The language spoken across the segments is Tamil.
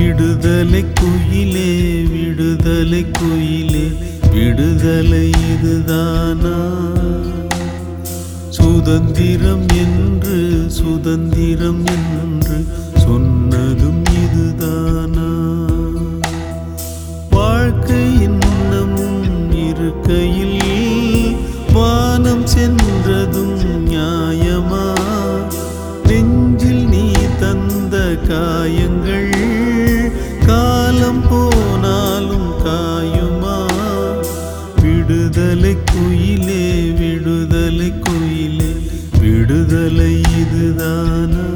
விடுதலை குயிலே விடுதலை குயிலே விடுதலை இதுதானா சுதந்திரம் என்று சுதந்திரம் என்று சொன்னதும் இதுதானா வாழ்க்கை இன்னமும் இருக்கையில் வானம் சென்றதும் நியாயமா நெஞ்சில் நீ தந்த காயங்கள் காலம் போனாலும் காயுமா விடுதலை குயிலே விடுதலை குயிலே விடுதலை இதுதானா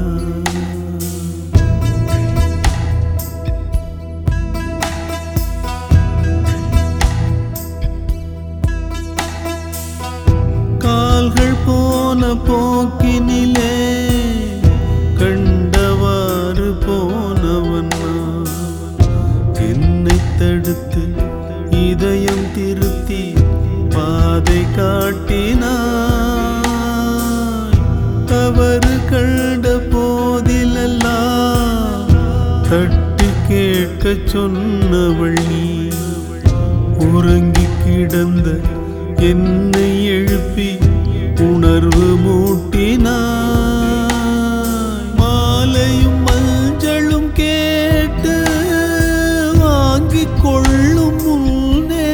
கால்கள் போன போக்கினிலே கண்டவாறு போனவன் நான். என்னை தடுத்து இதயம் திருத்தி பாதை காட்டினாய் தவறு கண்ட போதிலெல்லாம் தட்டி கேட்க சொன்னவள் நீ உறங்கி கிடந்த என்னை எழுப்பி உணர்வு மூட்டினாய் மாலையும் மஞ்சளும் கேட்டு வாங்கிக் கொள்ளும் முன்னே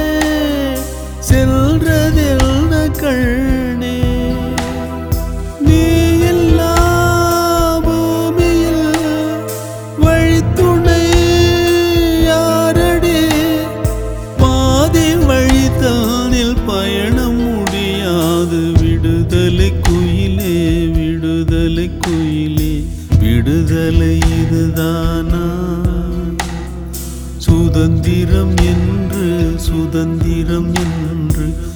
செல்றதென்ன கண்ணே நீ இல்லா பூமியில் வழித்துணை யாரடி பாதி வழித்தானில் பயணம் முடியாது விடுதலை குயிலே விடுதலை குயிலே விடுதலை இதுதானா சுதந்திரம் என்று சுதந்திரம் என்று